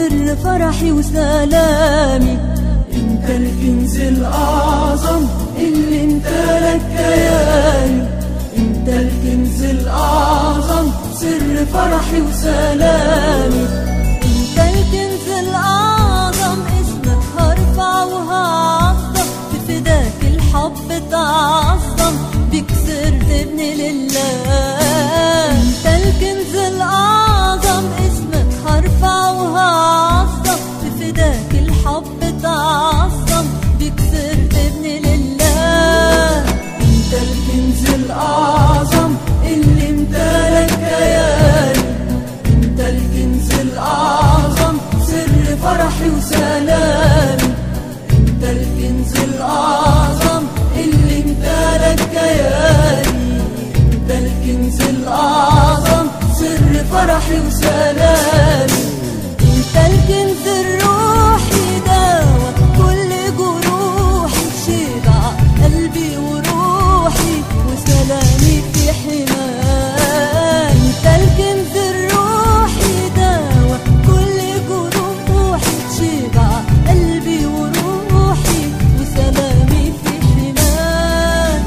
سر فرحي وسلامي انت الكنز الاعظم اللي امتلك كياني انت الكنز الاعظم سر فرحي وسلامي انت الكنز الاعظم اسمك هرفع وهعظم بفداك الحب تعظم بيك صرت ابن لله انت الكنز الاعظم اسمك هرفع وهعظم بفداك الحب تعظم بيك صرت ابن لله انت الكنز الاعظم اللي امتلك كياني انت الكنز الاعظم سر فرحي وسلامي انت الكنز الاعظم اللي امتلك كياني انت الكنز الاعظم سر فرحي وسلامي انت الكنز الروحي داوى كل جروحي شبع قلبي وروحي وسلامي في حماك انت الكنز الروحي داوى كل جروحي شبع قلبي وروحي وسلامي في حماك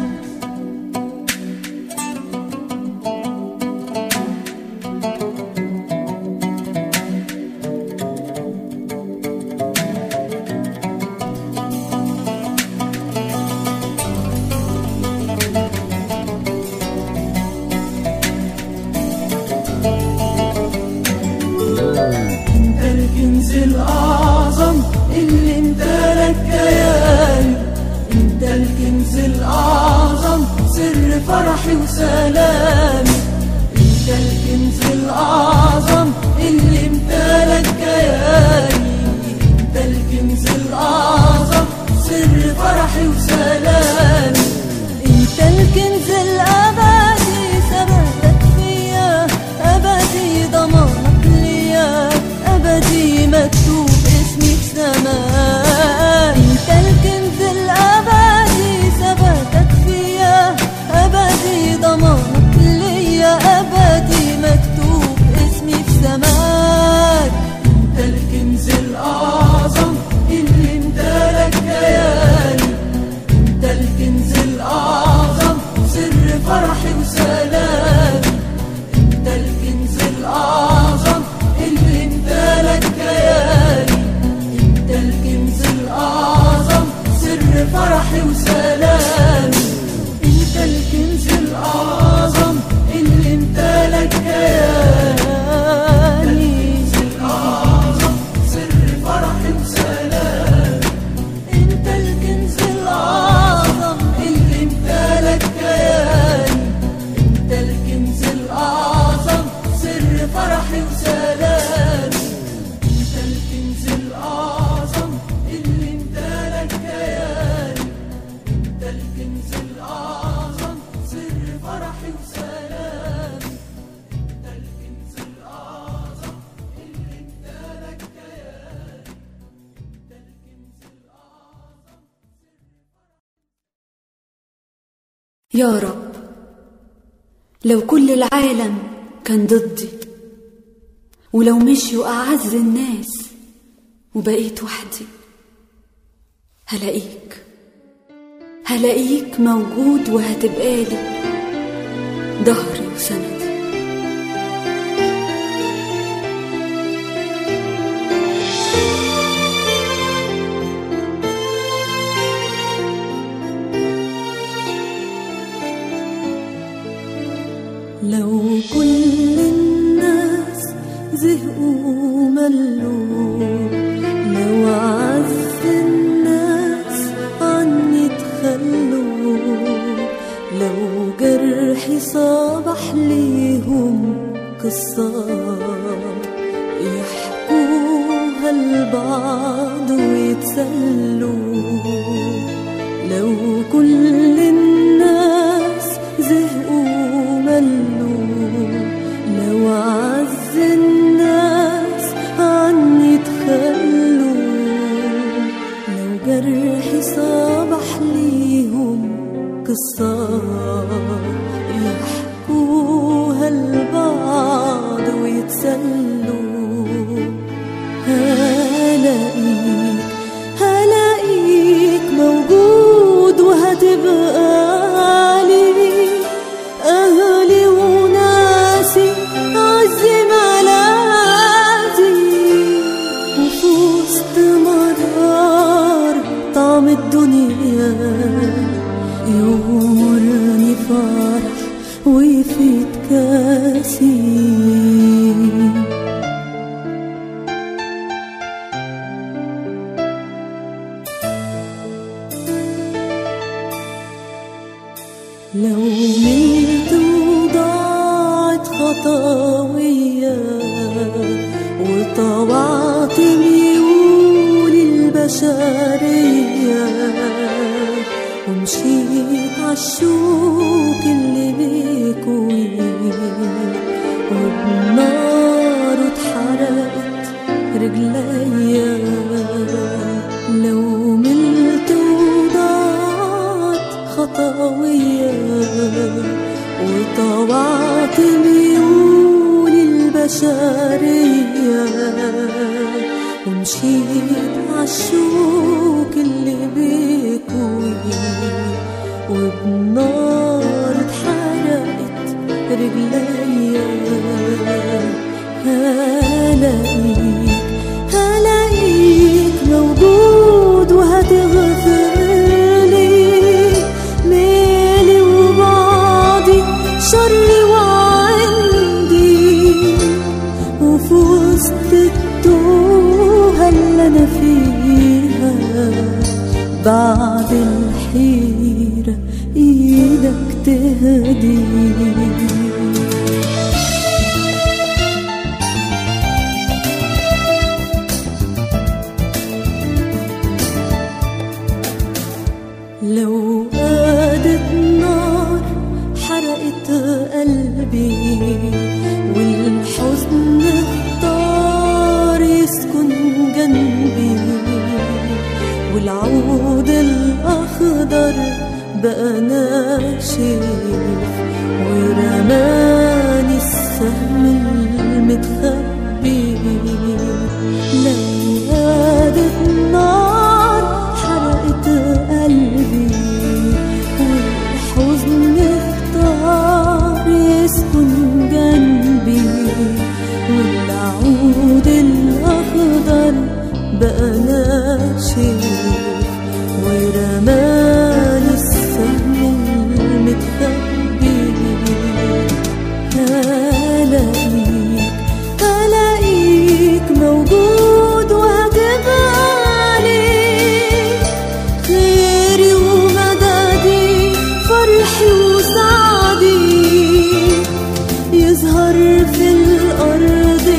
انت الكنز الاعظم اللي امتلك كياني انت الكنز الاعظم سر فرحي وسلامي انت الكنز الاعظم اللي امتلك كياني انت الكنز الاعظم سر فرحي وسلامي انت الكنز الابدي ثبتك فيا ابدي ضمانك ليا ابدي مكتوب اسمي في سماء انت الكنز الابدي ثبتك فيا ابدي ضمانك ليا ابدي مكتوب اسمي في سماك انت الكنز الاعظم اللي امتلك كياني انت الكنز الاعظم سر فرحي وسلامي انت الكنز الاعظم اللي امتلك كياني انت الكنز الاعظم سر فرحي وسلامي انت الكنز الاعظم اللي امتلك كياني انت الأعظم سر فرحي وسلام انت الكنز الاعظم اللي امتلك كياني انت الكنز الأعظم سر فرحي وسلام انت الكنز الأعظم اللي امتلك كياني انت الكنز الأعظم سر فرحي وسلام انت الكنز الأعظم اللي امتلك كياني انت الكنز الأعظم يا رب لو كل العالم كان ضدي ولو مشيوا أعز الناس وبقيت وحدي هلاقيك هلاقيك موجود وهتبقالي ظهري وسندي لو كل الناس زهقوا ملوا لو عز الناس عني تخلوا لو جرحي صبح ليهم قصة يحكوها لبعض ويتسلوا لو كل الناس زهقوا ملوا لو عز الناس عني تخلوا لو جرحي صبح ليهم قصة يحكوها لبعض ويتسلوا طعم الدنيا يغمرني فرح ويفيد كاسي لو ملت وضاعت خطاوية وطوعت ميول البشرية ومشيت عالشوك اللي بيكوي وبنار اتحرقت رجليا لو ملت وضاعت خطاوية وطوعت ميول البشرية ومشيت عالشوك اللي بيكوي وبنار اتحرقت رجليا هلاقيك هلاقيك موجود وهتغفر لي مالي وبعضي شري وعندي وفي وسط التوهة اللي أنا فيها بعد الحيرة إيدك تهدي لو قادت نار حرقت قلبي والحزن اختار يسكن جنبي والعود الأخضر بقى ناشف ورماني السهم المتخبي لو قادت نار حرقت قلبي والحزن اختار يسكن جنبي والعود الأخضر بقى ناشف ورماني السهم المتخبي هلاقيك هلاقيك موجود وهتبقى لي خيري ومددي فرحي وسعدي يظهر في الأرض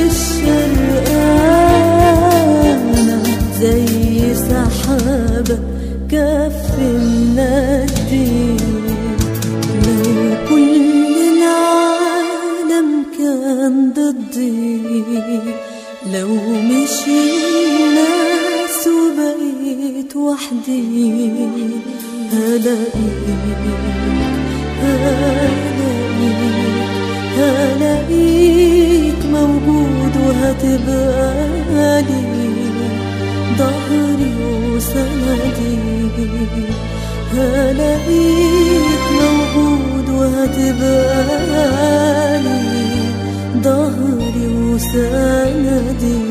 الشرقانة زي سحابة كف الندي لو كل العالم كان ضدي لو مشي الناس وبقيت وحدي هلاقيك هلاقيك هلاقيك موجود وهتبقى لي ظهري وسندي هلاقيك موجود وهتبقى لي ظهري وسندي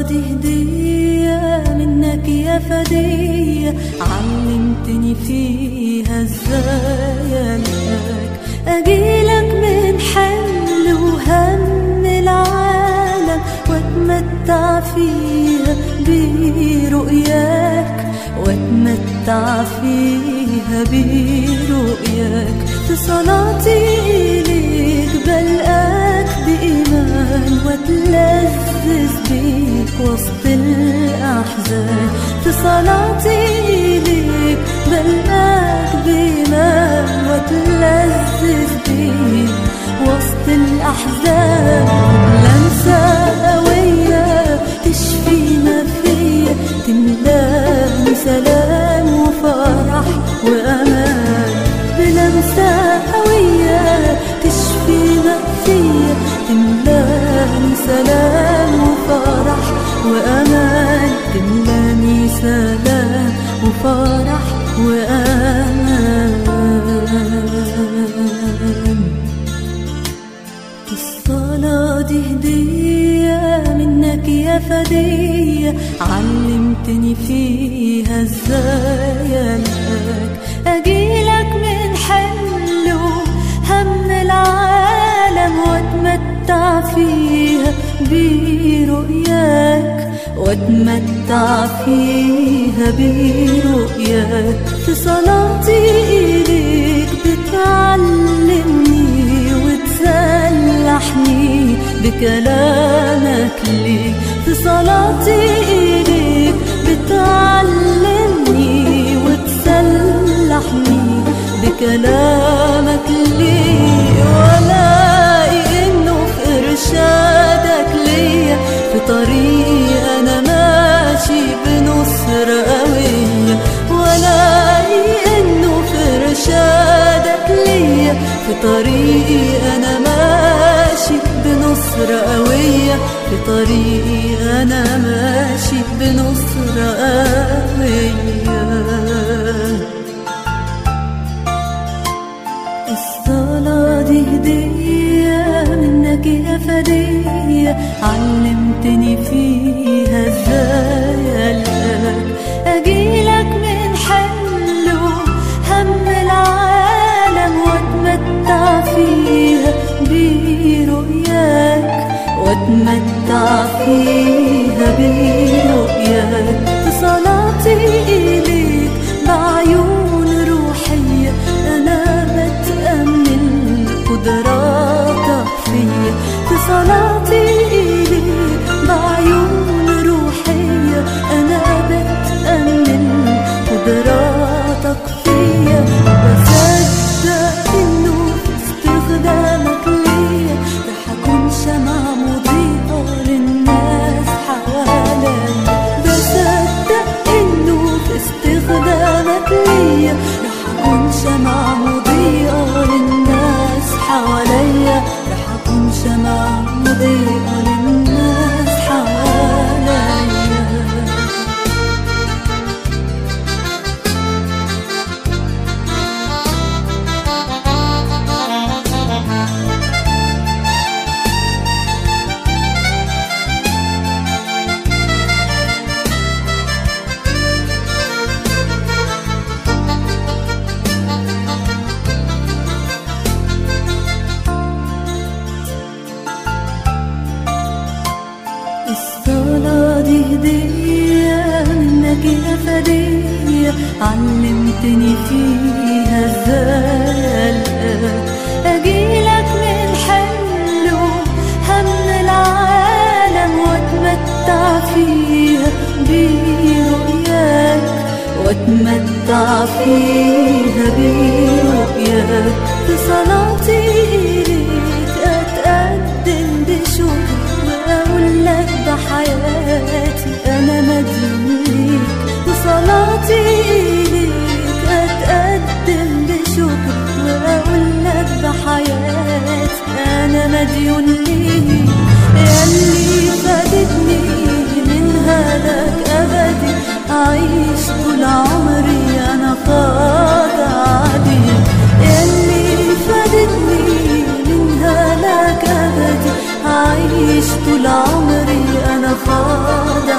دي هدية منك يا فدية علمتني فيها ازاي القاك اجيلك من حمل وهم العالم واتمتع فيها برؤياك واتمتع فيها برؤياك في صلاتي إليك بلقاك بإيمان واتلذذ بيك وسط الأحزان في صلاتي إليك بلقاك بإيمان واتلذذ بيك وسط الأحزان لمسة قوية تشفي ما فيا تملاني سلام وفرح وأمان بلمسة قوية تشفي ما فيا تملاني سلام وفرح وأمان تملاني سلام وفرح وأمان الصلاة دي هدية منك يا فدية علمتني فيها ازاي القاك اجيلك من حمل وهم العالم واتمتع فيها برؤياك واتمتع فيها برؤياك في صلاتي إليك بتعلمني وتسلحني بكلامك ليك في صلاتي إليك بتعلمني وتسلحني بكلامك ليك ولاقي إنه في إرشادك ليا في طريق أنا ماشي بنصرة قوية ولاقي إنه في إرشادك ليا في طريق أنا ماشي بنصرة قوية في طريق أنا ماشي بنصرة قوية الصلاة دي هدية منك يا فدية علمتني فيها ازاي القاك اجيلك من حمل وهم العالم واتمتع فيها برؤياك واتمتع فيها برؤياك في صلاتي إليك بعيون روحية أنا بتأمل قدراتك فيا في صلاتي إليك بعيون روحية أنا بتأمل قدراتك فيا بصدق إنه في استخدامك ليا رح أكون شمعة مضيئة للناس حواليا بصدق إنه في استخدامك ليا رح أكون شمعة مضيئة للناس حواليا رح أكون شمعة مضيئة للناس حواليا الصلاة دي هدية منك يا فدية علمتني فيها ازاي القاك اجيلك من حمل وهم العالم واتمتع فيها برؤياك واتمتع فيها برؤياك في صلاتي إليك أتقدم بشكر وأقول لك بحياتي أنا مديون ليك وصلاتي إليك أتقدم بشكر وأقول لك بحياتي أنا مديون ليك ياللي فادتني من هلاك أبدي أعيش طول عمري أنا خاضع بيك ياللي فادتني من هلاك أبدي أعيش طول عمري أنا خاضع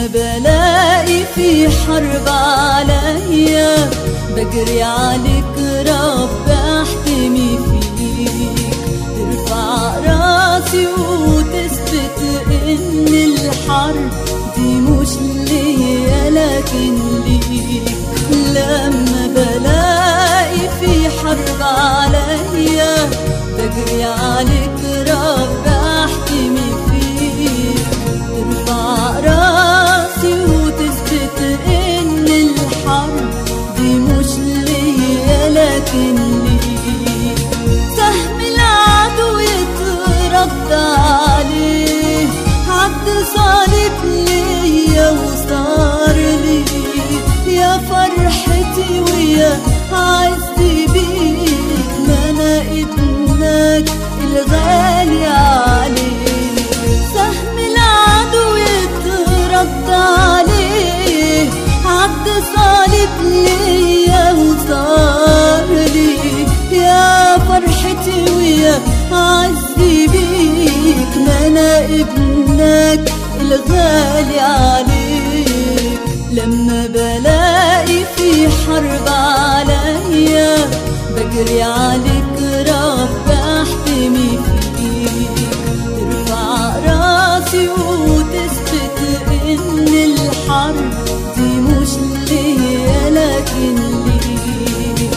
بلاقي في حرب عليا بجري عليك رب احتمي فيك ترفع راسي وتثبت ان الحرب دي مش ليا لكن ليك لما بلاقي في حرب عليا بجري عليك رب احتمي فيك ترفع راسي وتثبت ان الحرب دي مش ليا لكن ليك سهم العدو يترد عليه عد صليب ليا وصار لي يا فرحتي ويا عزتي بيك ما انا ابنك الغالي عليك سهم العدو يترد عليه عد صليب ليا وصار لي يا فرحتي ويا عزي بيك ما انا ابنك الغالي عليك لما بلاقي في حرب عليا بجري عليك رب احتمي فيك ترفع راسي وتثبت ان الحرب دي مش ليا لكن ليك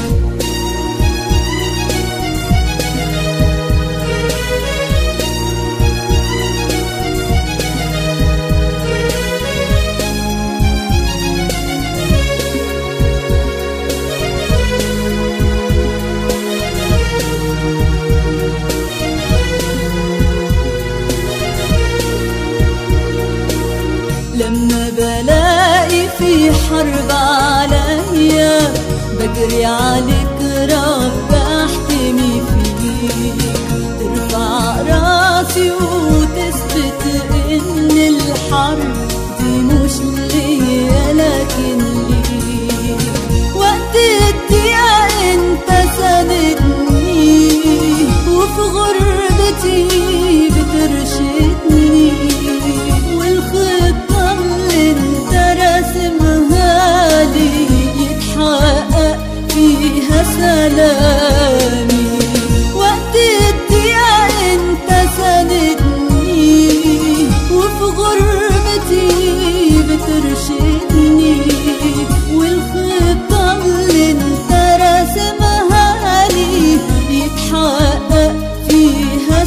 لما بلاقي في حرب عليا بجري عليك رب احتمي فيك ترفع راسي وتثبت ان الحرب دي مش ليا لكن ليك وقت الضيقة انت ساندني وفي غربتي بترشدني والخطة اللي انت راسمها لي يتحقق فيها سلامي وقت الضيقة انت ساندني وفي غربتي بترشدني والخطة اللي انت راسمها لي يتحقق فيها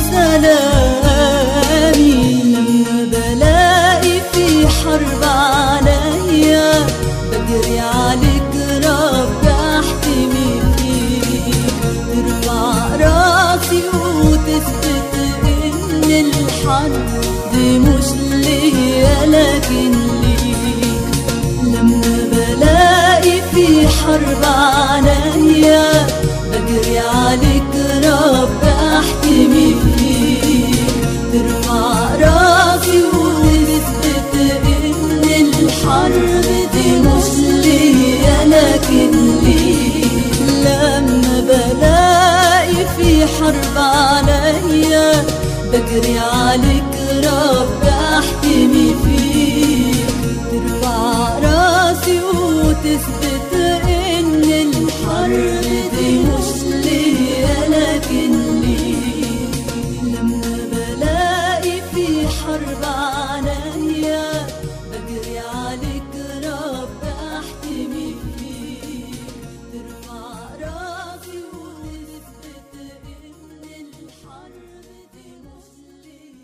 سلامي لما بلاقي في حرب عليا بجري عليك رب احتمي فيك ترفع راسي وتثبت ان الحرب دي مش ليا لكن ليك لما بلاقي في حرب عليا بجري عليك رب احتمي فيك ترفع راسي وتثبت ان الحرب دي مش ليا لكن ليك لما بلاقي في حرب عليا بجري عليك رب احتمي فيك ترفع راسي وتثبت ان الحرب دي مش ليا لكن ليك لما بلاقي في حرب عليا بجري عليك رب احتمي فيك ترفع راسي وتثبت ان الحرب دي مش ليا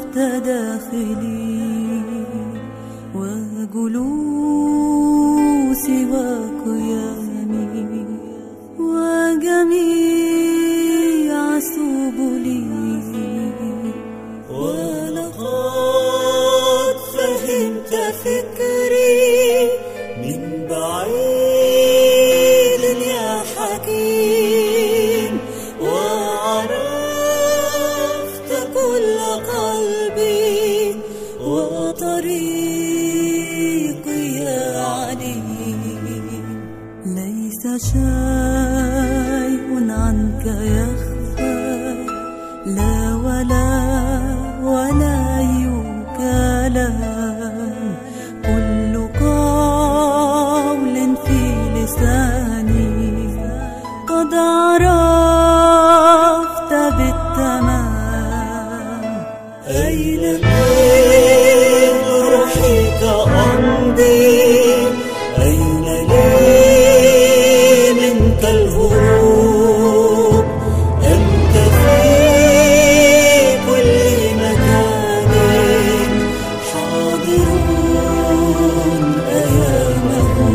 تداخلي وجلوسي وقيامي وجميع سبلي ولقد فهمت فكري من بعيد يا حكيم وعرفت كل قلبي وطريقي يا عليم ليس شيء عنك يخفى لا ولا ولا يكلم كل قول في لساني قد عرفت بالتمام أين من روحك أمضي أين لي منك الهروب أنت في كل مكان حاضرون أيامهم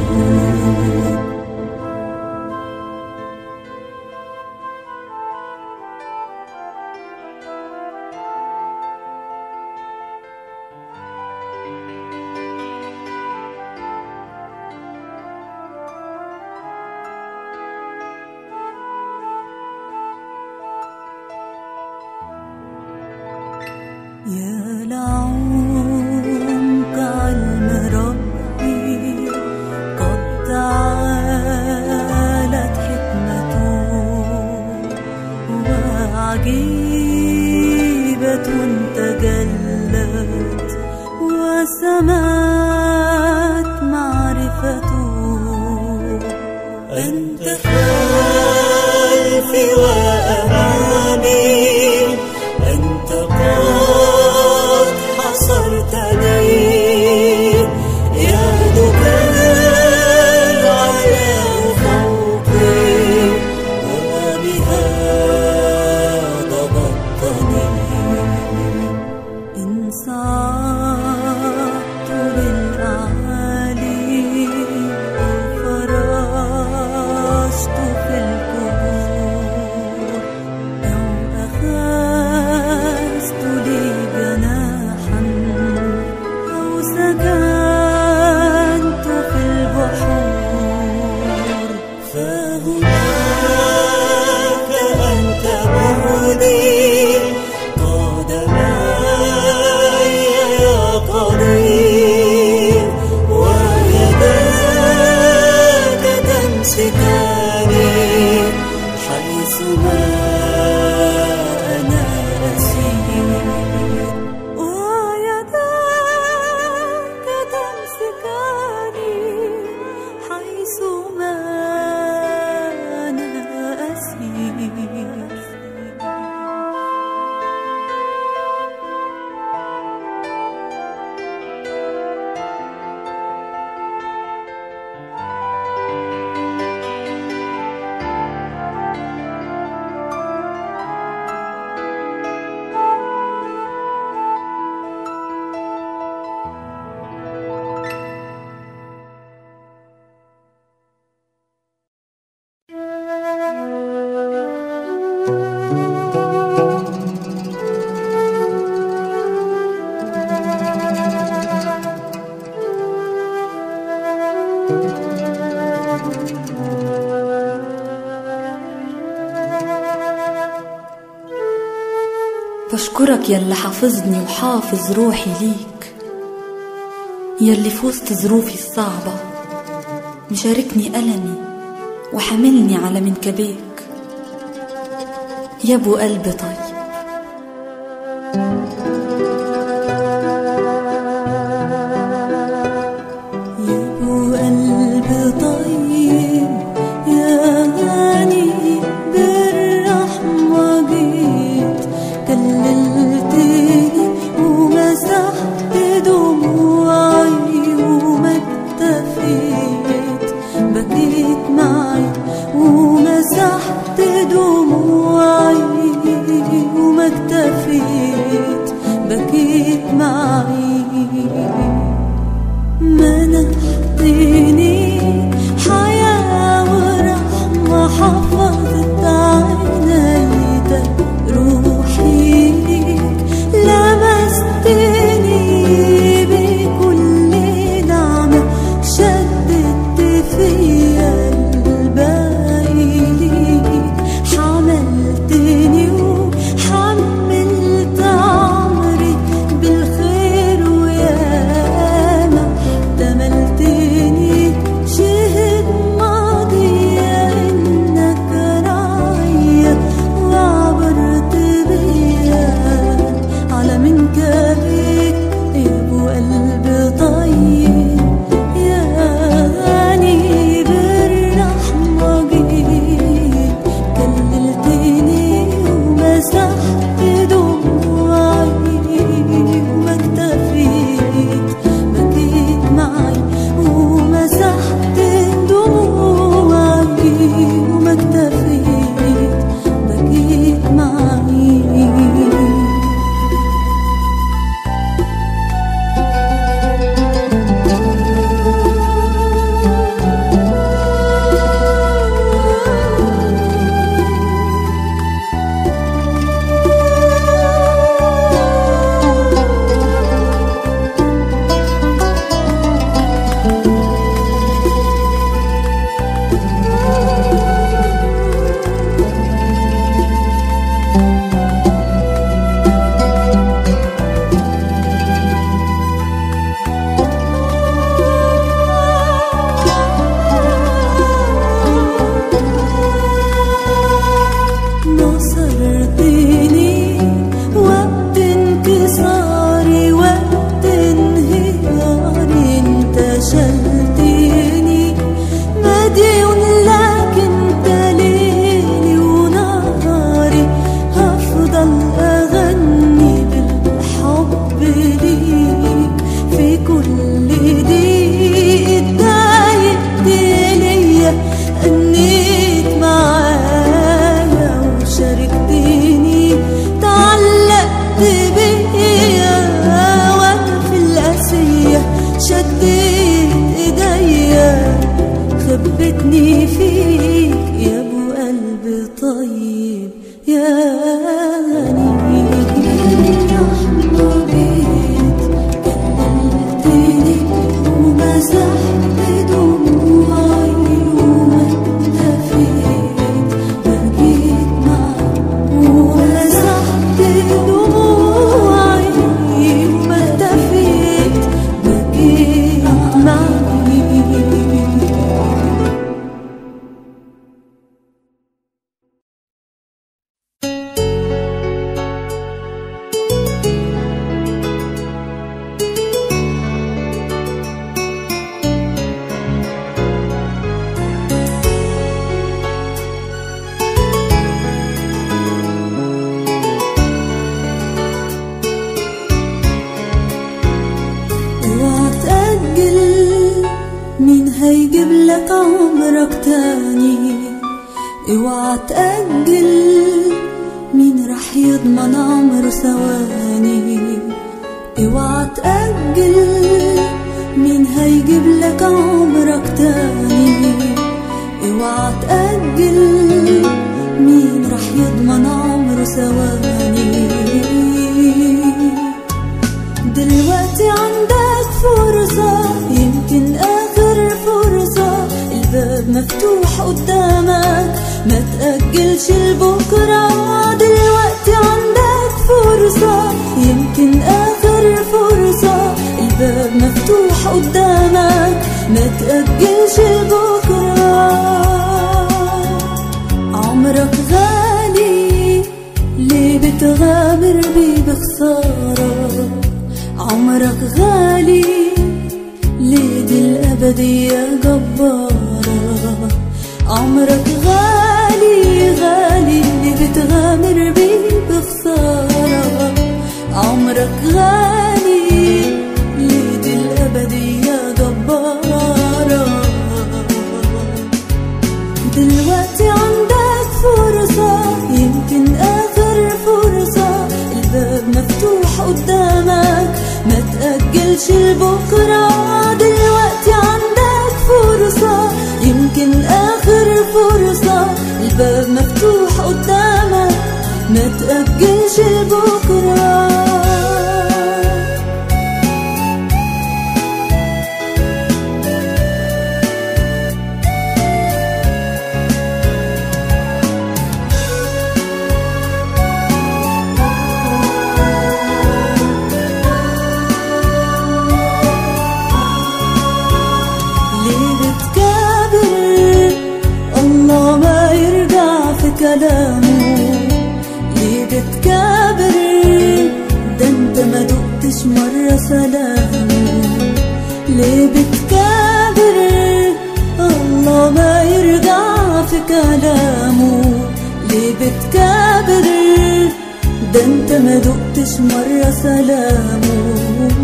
يا لعمق علم ربي قد تعالت حكمته وعجيبة تجلت وسمات معرفته أنت خلفي وأمامي أنت قد حصرتني يدك العلى فوقي وبها ضبطتني إن صعدت للأعالي أو فرشت في القبور أو أخذت لي جناحا أو سكنت في البحور فهناك أنت بعدي قدماي يا قدير ويداك تمسكاني حيثما أنا أسير ويداك تمسكاني حيثما أنا أسير بشكرك يلي حافظني وحافظ روحي ليك يلي في وسط ظروفي الصعبة مشاركني ألمي وحملني على منكبيك يا ابو قلب طيب يا ابو قلب طيب يا غني بالرحمة جيت كللتني ومسحت دموعي وما اكتفيت بكيت معي ومسحت دموعي وما اكتفيت بكيت بكيت معي منحتني حياة ورحمة حفظت عينيك روحي ليك لمستني بكل نعمة شددت فيا الباقي ليك حملتني وحملت عمري بالخير وياما احتملتني شهد ماضية انك راعية وعبرت بيا على منكبك يا ابو قلب طيب يا غني بالرحمة جيت كللتني ومسحت دموعي وما اكتفيت بكيت معي ومسحت دموعي وما اكتفيت بكيت معي نصرتني وقت انكساري وقت انهياري انت شلتني مديون لك انت ليلي ونهاري هفضل اغني بالحب ليك في كل دقيقة اتضايقت ليا انيت معايا وشاركتني تعلقت بيا وانا في القاسية شديت ايديا خبتني فيك يا ابو قلب طيب يا غني رحمة بيت كلمتني ومسحت دموعي وما اكتفيت بكيت معك ومسحت دموعي وما اكتفيت بكيت معي اوعى تأجل مين هيجيب لك عمرك تاني اوعى تأجل مين راح يضمن عمره ثواني اوعى تأجل مين هيجيب لك عمرك تاني اوعى تأجل مين راح يضمن عمره ثواني دلوقتي عندك فرصة يمكن آخر فرصة الباب مفتوح قدامك ما تأجلش لبكرة دلوقتي عندك فرصة يمكن آخر فرصة الباب مفتوح قدامك ما تأجلش لبكرة عمرك غالي ليه بتغامر بيه بخسارة عمرك غالي ليه دي الأبدية جبارة عمرك غالي غالي ليه بتغامر بيه بخسارة عمرك غالي ليه دي الأبدية جبارة دلوقتي عندك فرصة يمكن آخر فرصة الباب مفتوح مفتوح قدامك ما تأجلش لبكرة دلوقتي عندك فرصة يمكن آخر فرصة الباب مفتوح قدامك ما تأجلش لبكرة ليه بتكابر الله ما يرجع في كلامه ليه بتكابر ده انت ما دقتش مرة سلامه ليه بتكابر الله ما يرجع في كلامه ليه بتكابر ده انت ما دقتش مرة سلامه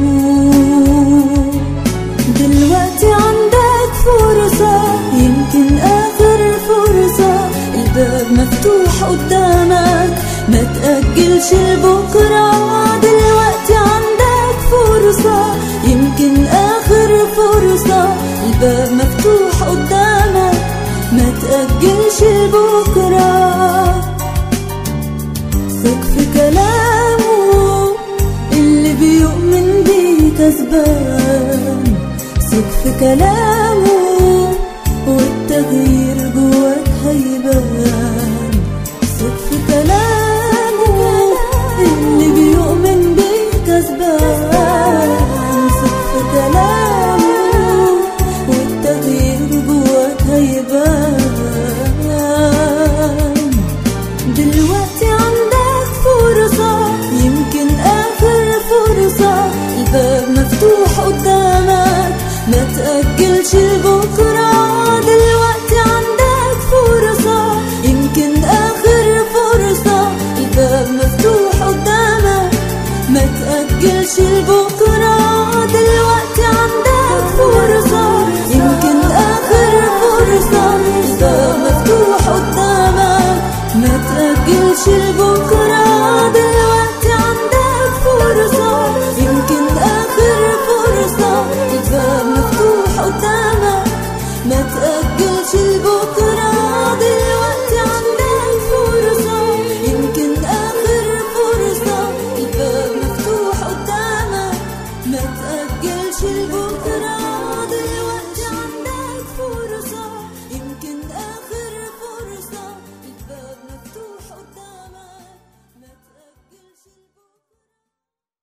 دلوقتي عندك فرصة يمكن آخر فرصة الباب مفتوح قدامك ما تأجلش لبكرة دلوقتي عندك فرصة يمكن آخر فرصة الباب مفتوح قدامك ما تأجلش لبكرة ثق في كلامه اللي بيؤمن بيه كسبان ثق في كلامه والتغيير جواك هيبان ثق في كلامه اللي بيؤمن بيه كسبان ثق في كلامه والتغيير جواك هيبان دلوقتي عندك فرصة يمكن آخر فرصة الباب مفتوح قدامك ما تأجلش لبكرة دلوقتي عندك فرصة يمكن آخر فرصة الباب مفتوح قدامك ما تأجلش لبكرة دلوقتي عندك فرصة يمكن آخر فرصة الباب مفتوح قدامك ما تأجلش لبكرة دلوقتي عندك فرصة يمكن آخر فرصة الباب مفتوح قدامك ما تأجلش لبكرة دلوقتي عندك فرصة يمكن آخر فرصة الباب مفتوح قدامك ما تأجلش لبكرة دلوقتي عندك فرصة يمكن آخر فرصة الباب مفتوح قدامك ما تأجلش لبكرة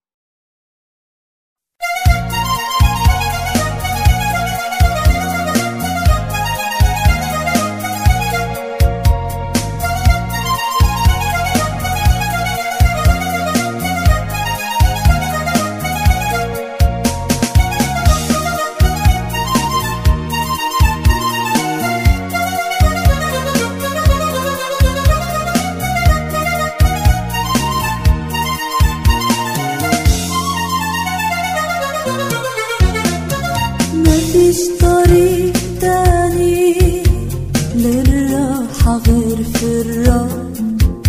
مفيش طريق تاني للراحة غير في الرب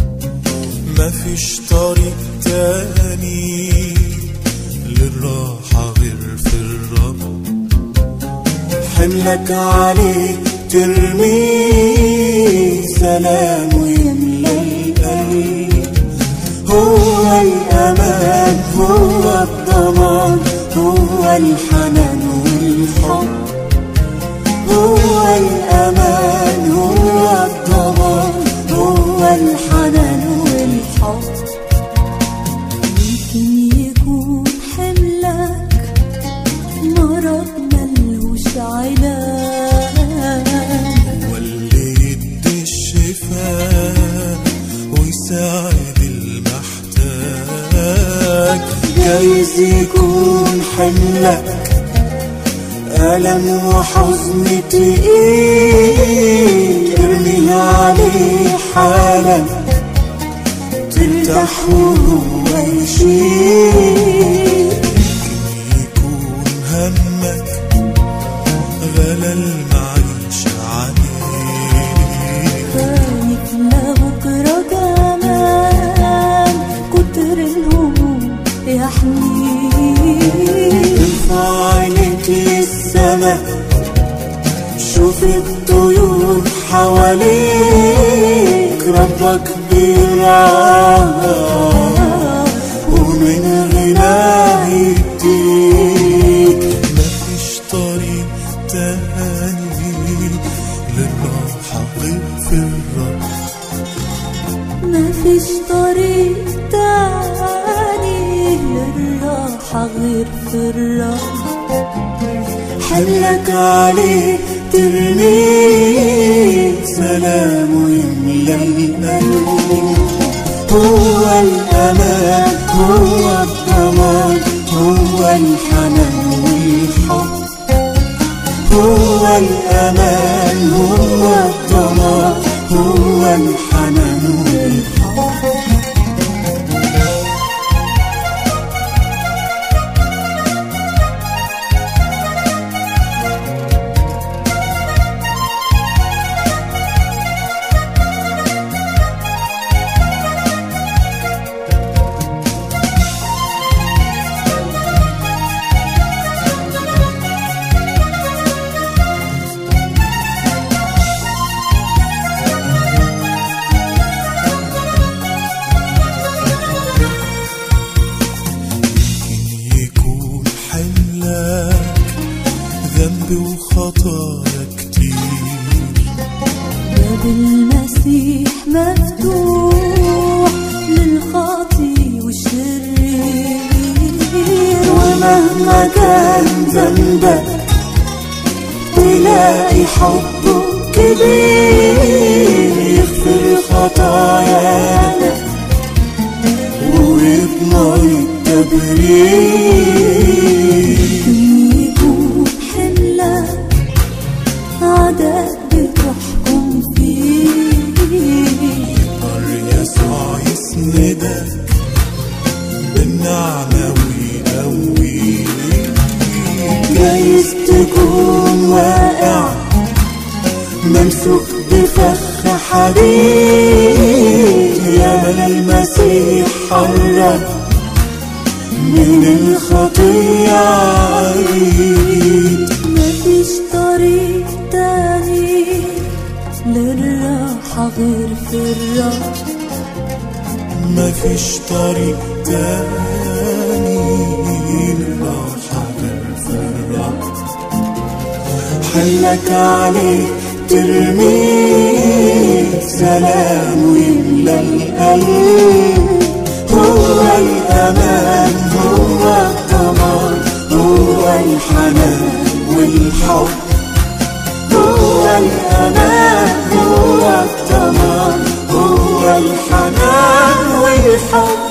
مفيش طريق تاني للراحة غير في الرب حملك عليه ترميه سلام ويملى القلب هو الأمان هو الضمان هو الحنان والحب هو الأمان هو الضمان هو الحنان والحب يمكن يكون حملك مرض ملهوش علاج واللي يدي الشفاء ويساعد المحتاج جايز يكون حملك ألم وحزن تقيل ارمي عليه حالك ترتاح وهو يشيل يكون همك غلا المعيشة عليه خايف لبكرة كمان كتر الهموم يحميك ارفع عينيك للسما شوف الطيور حواليك ربك بيرعاها ومن غناه يديك مفيش طريق تاني للراحة غير في الرب مفيش طريق تاني للراحة غير في الرب حلك عليه ترميك سلام يملى القلب هو الأمان هو الضمان هو الحنان والحب هو الأمان هو الضمان هو الحنان والحب يكون حملك ذنب وخطايا كتير باب المسيح مفتوح للخاطي والشرير ومهما كان ذنبك تلاقي حبه كبير يغفر خطايانا ويضمن التبرير يكون حملك عدد بتحكم فيه يقدر يسوع يسندك بالنعمة ويقويك جايز تكون واقع ممسوك بفخ حديد يا من المسيح حرك من الخطية عيد مفيش طريق تاني للراحة غير في الرب مفيش طريق تاني للراحة غير في الرب حلك عليك ترميك سلام ويملى القلب هو الأمان هو الضمان هو الحنان والحب هو الأمان هو الضمان هو الحنان والحب